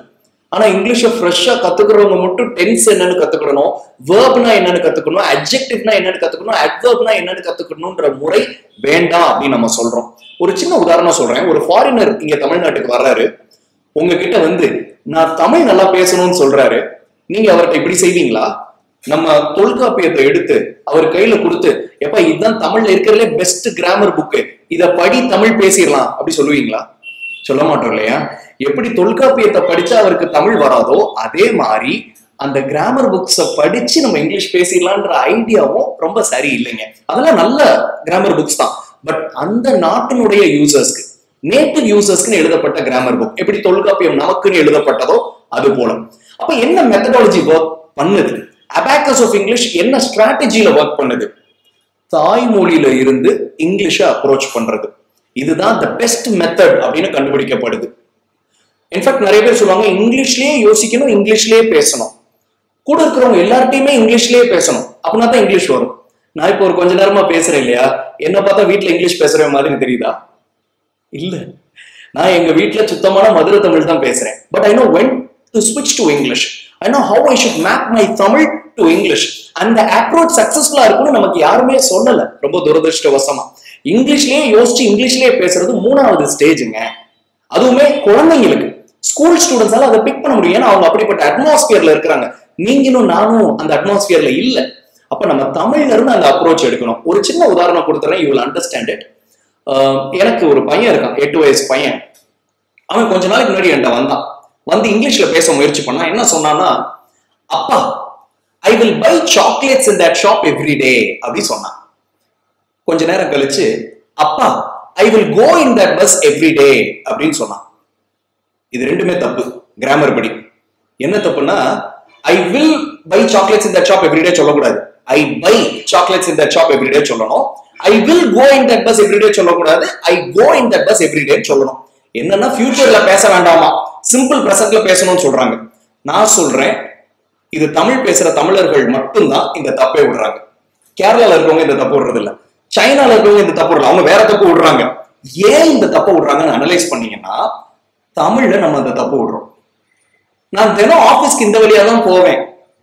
S5: ஆனா இங்கிலீஷை ஃப்ரெஷ்ஷா கத்துக்கிறவங்க மட்டும் டென்ஸ் என்னன்னு கத்துக்கணும் வேர்ப்னா என்னன்னு கத்துக்கணும் அட்ஜெக்டிவ்னா என்னன்னு கத்துக்கணும் அட்வர்ப்னா என்னன்னு கத்துக்கணும்ன்ற முறை வேண்டாம் அப்படின்னு நம்ம சொல்றோம் ஒரு சின்ன உதாரணம் சொல்றேன் ஒரு ஃபாரினர் இங்க தமிழ்நாட்டுக்கு வர்றாரு உங்ககிட்ட வந்து நான் தமிழ் நல்லா பேசணும்னு சொல்றாரு நீங்க அவர்கிட்ட இப்படி செய்வீங்களா நம்ம தொல்காப்பியத்தை எடுத்து அவர் கையில கொடுத்து எப்ப இதுதான் தமிழ்ல இருக்கிறதுலே பெஸ்ட் கிராமர் புக்கு இத படி தமிழ் பேசிடலாம் அப்படி சொல்லுவீங்களா சொல்ல மாட்டோம் இல்லையா எப்படி தொல்காப்பியத்தை படிச்சா அவருக்கு தமிழ் வராதோ அதே மாதிரி அந்த கிராமர் புக்ஸ படிச்சு நம்ம இங்கிலீஷ் பேசிடலான்ற ஐடியாவும் ரொம்ப சரி இல்லைங்க அதெல்லாம் நல்ல கிராமர் புக்ஸ் தான் பட் அந்த நாட்டினுடைய யூசர்ஸ்க்கு நேட்டிவ் யூசர்ஸ்க்குன்னு எழுதப்பட்ட கிராமர் புக் எப்படி தொல்காப்பியம் நமக்குன்னு எழுதப்பட்டதோ அது போல அப்ப என்ன மெத்தடாலஜி ஒர்க் பண்ணுது அபாக்கஸ் ஆஃப் இங்கிலீஷ் என்ன ஸ்ட்ராட்டஜியில ஒர்க் பண்ணுது தாய்மொழியில இருந்து இங்கிலீஷை அப்ரோச் பண்றது இதுதான் த பெஸ்ட் மெத்தட் அப்படின்னு கண்டுபிடிக்கப்படுது இன்ஃபேக்ட் நிறைய பேர் சொல்லுவாங்க இங்கிலீஷ்லயே யோசிக்கணும் இங்கிலீஷ்லயே பேசணும் கூட இருக்கிறவங்க எல்லார்ட்டையுமே இங்கிலீஷ்லயே பேசணும் அப்படின்னா தான் இங்கிலீஷ் வரும் நான் இப்போ ஒரு கொஞ்ச நேரமா பேசுறேன் இல்லையா என்ன பார்த்தா வீட்ல இங்கிலீஷ் பேசுற மாதிரி தெரியுதா இல்ல நான் எங்க வீட்ல சுத்தமான மதுரை தமிழ் தான் பேசுறேன் but I know when to ஸ்விட்ச் to English I know how I should map my Tamil to English அந்த அப்ரோச் சக்சஸ்ஃபுல்லா இருக்கும்னு நமக்கு யாருமே சொல்லல ரொம்ப துரதிருஷ்டவசமா இங்கிலீஷ்லயே யோசிச்சு இங்கிலீஷ்லயே பேசுறது மூணாவது ஸ்டேஜுங்க அதுவுமே குழந்தைங்களுக்கு ஸ்கூல் ஸ்டூடெண்ட்ஸால அதை பிக் பண்ண முடியும் ஏன்னா அவங்க அப்படிப்பட்ட அட்மாஸ்பியர்ல இருக்கிறாங்க நீங்களும் நானும் அந்த அட்மாஸ்பியர்ல இல்ல அப்ப நம்ம தமிழ்ல இருந்து அந்த அப்ரோச் எடுக்கணும் ஒரு சின்ன உதாரணம் கொடுத்துறேன் யூ வில் அண்டர்ஸ்டாண்ட் இட் எனக்கு ஒரு பையன் இருக்கான் எட்டு வயசு பையன் அவன் கொஞ்ச நாளைக்கு முன்னாடி என்கிட்ட வந்தான் வந்து இங்கிலீஷ்ல பேச முயற்சி பண்ணா என்ன சொன்னான்னா அப்பா I will buy chocolates in that shop every day அப்படி சொன்னான் கொஞ்ச நேரம் கழிச்சு அப்பா I will go in that bus every day அப்படின்னு சொன்னான் இது ரெண்டுமே தப்பு கிராமர் படி என்ன தப்புன்னா I will buy chocolates in that shop every day சொல்லக்கூடாது I buy chocolates in that shop every day சொல்லணும் I will go in that bus every day சொல்லக்கூடாது I go in that bus every day சொல்லணும் என்னன்னா ஃபியூச்சர்ல பேச வேண்டாமா simple பிரசன்ட்ல பேசணும்னு சொல்றாங்க நான் சொல்றேன் இது தமிழ் பேசுற தமிழர்கள் மட்டும்தான் இந்த தப்பை விடுறாங்க கேரளால இருக்கவங்க இந்த தப்பு விடுறது இல்ல சைனால இருக்கவங்க இந்த தப்பு விடல அவங்க வேற தப்பு விடுறாங்க ஏன் இந்த தப்பை விடுறாங்கன்னு அனலைஸ் பண்ணீங்கன்னா தமிழ்ல நம்ம அந்த தப்பு விடுறோம் நான் தினம் ஆபீஸ்க்கு இந்த வழியா தான் போவேன்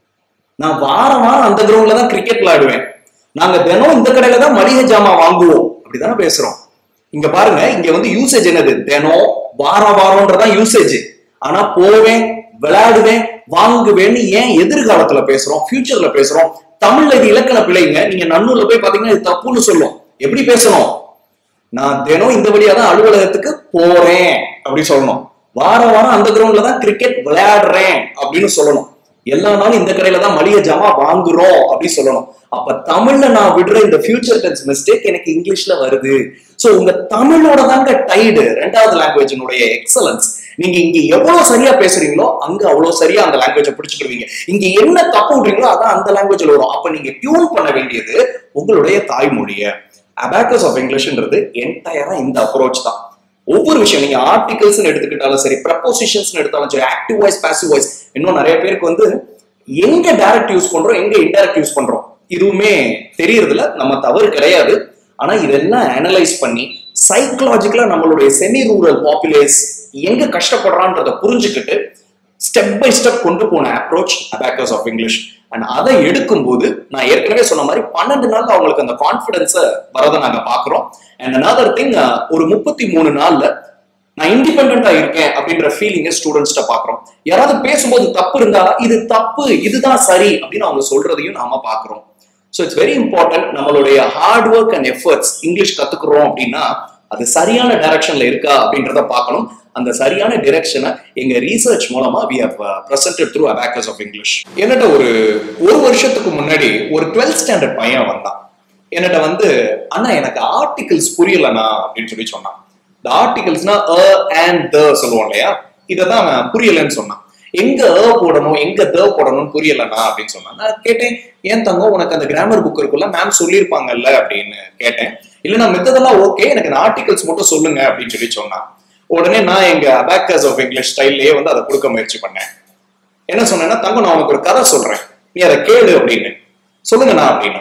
S5: நான் வாரம் வாரம் அந்த கிரவுண்ட்ல தான் கிரிக்கெட் விளையாடுவேன் நாங்க தினம் இந்த கடையில தான் மளிகை ஜாமான் வாங்குவோம் அப்படிதானே பேசுறோம் இங்க பாருங்க இங்க வந்து யூசேஜ் என்னது தினம் வாரம் வாரம்ன்றதான் யூசேஜ் ஆனா போவேன் விளையாடுவேன் வாங்குவேன்னு ஏன் எதிர்காலத்துல பேசுறோம் ஃபியூச்சர்ல பேசுறோம் தமிழ்ல இது இலக்கண பிழைங்க நீங்க நன்னூர்ல போய் பாத்தீங்கன்னா இது தப்புன்னு சொல்லும் எப்படி பேசணும் நான் தினம் இந்த வழியா தான் அலுவலகத்துக்கு போறேன் அப்படி சொல்லணும் வாரம் வாரம் அந்த கிரவுண்ட்ல தான் கிரிக்கெட் விளையாடுறேன் அப்படின்னு சொல்லணும் எல்லா நாளும் இந்த கடையில தான் மளிகை ஜாமா வாங்குறோம் அப்படின்னு சொல்லணும் அப்ப தமிழ்ல நான் விடுற இந்த ஃபியூச்சர் டென்ஸ் மிஸ்டேக் எனக்கு இங்கிலீஷ்ல வருது சோ உங்க தமிழோட தாங்க டைடு ரெண்டாவது லாங்குவேஜினுடைய எக்ஸலன்ஸ் நீங்க இங்க எவ்வளவு சரியா பேசுறீங்களோ அங்க அவ்வளவு சரியா அந்த லாங்குவேஜை பிடிச்சுக்கிடுவீங்க இங்க என்ன தப்பு விடுறீங்களோ அதான் அந்த லாங்குவேஜ்ல வரும் அப்ப நீங்க டியூன் பண்ண வேண்டியது உங்களுடைய தாய்மொழிய அபாக்கஸ் ஆஃப் இங்கிலீஷ்ன்றது என்டையரா இந்த அப்ரோச் தான் ஒவ்வொரு விஷயம் நீங்க ஆர்டிகல்ஸ் எடுத்துக்கிட்டாலும் சரி ப்ரப்போசிஷன்ஸ் எடுத்தாலும் சரி ஆக்டிவ் வாய்ஸ் பாசிவ் வாய்ஸ் இன்னும் நிறைய பேருக்கு வந்து எங்க டைரக்ட் யூஸ் பண்றோம் எங்க இன்டைரக்ட் யூஸ் பண்றோம் இதுவுமே தெரியறதுல நம்ம தவறு கிடையாது ஆனா இதெல்லாம் அனலைஸ் பண்ணி சைக்கலாஜிக்கலா நம்மளுடைய செமி ரூரல் பாப்புலேஸ் எங்க கஷ்டப்படுறான்றத புரிஞ்சுக்கிட்டு ஸ்டெப் பை ஸ்டெப் கொண்டு போன approach abacus of English and அதை எடுக்கும்போது நான் ஏற்கனவே சொன்ன மாதிரி பன்னெண்டு நாள்ல அவங்களுக்கு அந்த கான்பிடன்ஸை வரதை நாங்க பாக்குறோம் அண்ட் another திங் ஒரு முப்பத்தி மூணு நாள்ல நான் இண்டிபெண்டா இருக்கேன் அப்படின்ற ஃபீலிங்க ஸ்டூடெண்ட்ஸ்ட பாக்குறோம் யாராவது பேசும்போது தப்பு இருந்தா இது தப்பு இதுதான் சரி அப்படின்னு அவங்க சொல்றதையும் நாம பாக்குறோம் ஸோ இட்ஸ் வெரி இம்பார்ட்டன்ட் நம்மளுடைய hard work and efforts English கத்துக்கிறோம் அப்படின்னா அது சரியான டைரக்ஷன்ல இருக்கா அப்படின்றத பார்க்கணும் அந்த சரியான டிரெக்ஷனை எங்க ரீசர்ச் மூலமா we have presented through abacus of English என்னட்ட ஒரு ஒரு வருஷத்துக்கு முன்னாடி ஒரு டுவெல்த் ஸ்டாண்டர்ட் பையன் வந்தான் என்னட்ட வந்து அண்ணா எனக்கு ஆர்டிகல்ஸ் புரியலண்ணா அப்படின்னு சொல்லி சொன்னான் இந்த ஆர்டிகல்ஸ்னா அ அண்ட் த சொல்லுவோம் இல்லையா இதை தான் அவன் புரியலன்னு சொன்னான் எங்க அ போடணும் எங்க த போடணும்னு புரியலண்ணா அப்படின்னு சொன்னான் நான் கேட்டேன் ஏன் தங்கம் உனக்கு அந்த கிராமர் புக் இருக்குல்ல மேம் சொல்லியிருப்பாங்கல்ல அப்படின்னு கேட்டேன் இல்ல நான் மித்ததெல்லாம் ஓகே எனக்கு அந்த ஆர்டிகல்ஸ் மட்டும் சொல்லுங்க அப்படின்னு சொல்லி சொன்னான் உடனே நான் எங்க அபாக்கஸ் ஆஃப் இங்கிலீஷ் ஸ்டைல்லையே வந்து அதை கொடுக்க முயற்சி பண்ணேன் என்ன சொன்னேன்னா தங்கம் நான் உனக்கு ஒரு கதை சொல்றேன் நீ அதை கேளு அப்படின்னு சொல்லுங்கண்ணா அப்படின்னா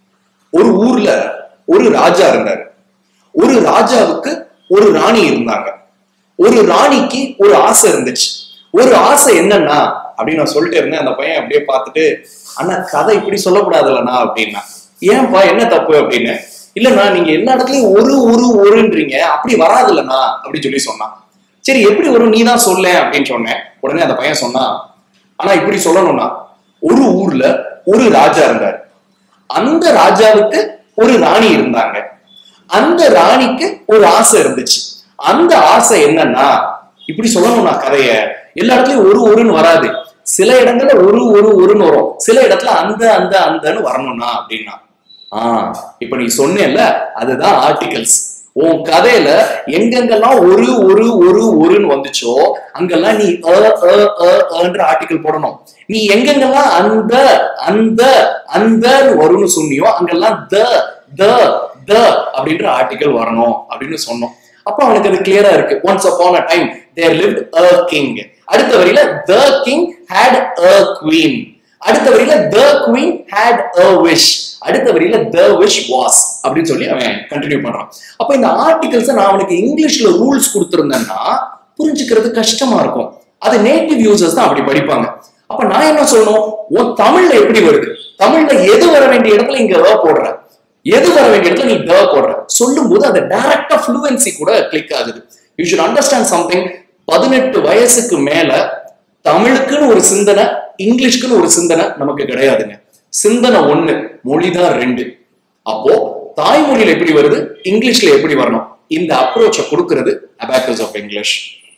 S5: ஒரு ஊர்ல ஒரு ராஜா இருந்தாரு ஒரு ராஜாவுக்கு ஒரு ராணி இருந்தாங்க ஒரு ராணிக்கு ஒரு ஆசை இருந்துச்சு ஒரு ஆசை என்னன்னா அப்படின்னு நான் சொல்லிட்டு இருந்தேன் அந்த பையன் அப்படியே பார்த்துட்டு அண்ணா கதை இப்படி சொல்லக்கூடாதுல்லண்ணா அப்படின்னா ஏன்பா என்ன தப்பு அப்படின்னு இல்லண்ணா நீங்க எல்லா இடத்துலயும் ஒரு ஒரு ஒருன்றீங்க அப்படி வராதுல்லண்ணா அப்படின்னு சொல்லி சொன்னான் சரி எப்படி வரும் நீ தான் சொல்ல அப்படின்னு சொன்னேன் உடனே அந்த பையன் சொன்னான் ஆனா இப்படி சொல்லணும்னா ஒரு ஊர்ல ஒரு ராஜா இருந்தார் அந்த ராஜாவுக்கு ஒரு ராணி இருந்தாங்க அந்த ராணிக்கு ஒரு ஆசை இருந்துச்சு அந்த ஆசை என்னன்னா இப்படி சொல்லணும்னா கதைய எல்லா இடத்துலயும் ஒரு ஒருன்னு வராது சில இடங்கள்ல ஒரு ஒரு ஒருன்னு வரும் சில இடத்துல அந்த அந்த அந்தன்னு வரணும்னா அப்படின்னா ஆஹ் இப்ப நீ சொன்னேல்ல அதுதான் ஆர்டிகல்ஸ் உன் கதையில எங்கெங்கெல்லாம் ஒரு ஒரு ஒரு ஒருன்னு வந்துச்சோ அங்கெல்லாம் நீ அ அ அ அன்ற ஆர்டிகல் போடணும் நீ எங்கெங்கெல்லாம் அந்த அந்த அந்தன்னு வரும்னு சொன்னியோ அங்கெல்லாம் த த த அப்படின்ற ஆர்டிகல் வரணும் அப்படின்னு சொன்னோம் அப்ப அவனுக்கு அது கிளியரா இருக்கு once upon a time there lived a king அடுத்த வரியில the king had a queen அடுத்த வரியில the queen had a wish அடுத்த வரியில த விஷ் வாஸ் அப்படின்னு சொல்லி அவன் கண்டினியூ பண்றான் அப்ப இந்த ஆர்டிகல்ஸ் நான் அவனுக்கு இங்கிலீஷ்ல ரூல்ஸ் கொடுத்திருந்தேன்னா புரிஞ்சுக்கிறது கஷ்டமா இருக்கும் அது நேட்டிவ் யூசர்ஸ் தான் அப்படி படிப்பாங்க அப்ப நான் என்ன சொல்லணும் உன் தமிழ்ல எப்படி வருது தமிழ்ல எது வர வேண்டிய இடத்துல இங்க த போடுற எது வர வேண்டிய இடத்துல நீ த போடுற சொல்லும் போது அது டைரக்டா ஃப்ளூவன்சி கூட கிளிக் ஆகுது யூ ஷுட் அண்டர்ஸ்டாண்ட் சம்திங் பதினெட்டு வயசுக்கு மேல தமிழுக்குன்னு ஒரு சிந்தனை இங்கிலீஷ்க்குன்னு ஒரு சிந்தனை நமக்கு கிடையாதுங்க சிந்தனை ஒண்ணு மொழிதான் ரெண்டு அப்போ தாய்மொழியில எப்படி வருது இங்கிலீஷ்ல எப்படி வரணும் இந்த அப்ரோச்சை கொடுக்கிறது அபாக்கஸ் ஆஃப் இங்கிலீஷ்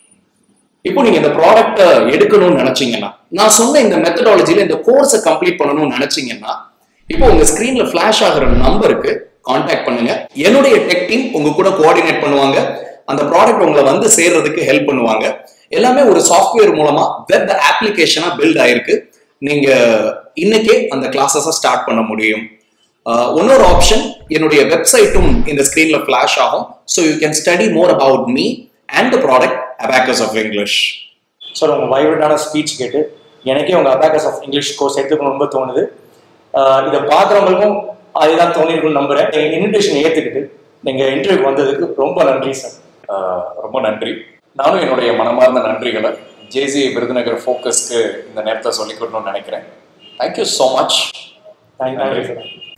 S5: இப்போ நீங்க இந்த ப்ராடக்ட்டை எடுக்கணும்னு நினைச்சீங்கன்னா நான் சொன்ன இந்த மெத்தடாலஜில இந்த கோர்ஸை கம்ப்ளீட் பண்ணணும்னு நினைச்சீங்கன்னா இப்போ உங்க ஸ்கிரீன்ல ஃபிளாஷ் ஆகுற நம்பருக்கு காண்டாக்ட் பண்ணுங்க என்னுடைய டெக் டீம் உங்க கூட கோஆர்டினேட் பண்ணுவாங்க அந்த ப்ராடக்ட் உங்களை வந்து சேர்றதுக்கு ஹெல்ப் பண்ணுவாங்க எல்லாமே ஒரு சாஃப்ட்வேர் மூலமா வெப் அப்ளிகேஷனா பில்ட் ஆயிருக்கு நீங்க இன்னைக்கே அந்த கிளாஸஸை ஸ்டார்ட் பண்ண முடியும் ஆஹ் இன்னொரு ஆப்ஷன் என்னுடைய வெப்சைட்டும் இந்த ஸ்கிரீன்ல ஃபிளாஷ் ஆகும் so you can study more about me and the product abacus of English
S1: sir உங்கள் வைப்ரண்டான ஸ்பீச் கேட்டு எனக்கே உங்கள் அபாக்கஸ் ஆஃப் இங்கிலீஷ் கோர்ஸ் எடுத்துக்கணும் ரொம்ப தோணுது ஆஹ் இதை பார்க்குறவங்களுக்கும் அதுதான் தோணிருக்கும்னு நம்புறேன் எங்கள் இன்விடேஷன் ஏற்றுக்கிட்டு நீங்கள் இன்டர்வியூ வந்ததுக்கு ரொம்ப நன்றி சார்
S5: ஆஹ் ரொம்ப நன்றி நானும் என்னுடைய மனமார்ந்த நன்றிகளை ஜேசி விருதுநகர் ஃபோக்கஸ்க்கு இந்த நேரத்தை சொல்லிக் கொடுக்கணும்னு நினைக்கிறேன் தேங்க்யூ ஸோ மச்
S1: நன்றி சார்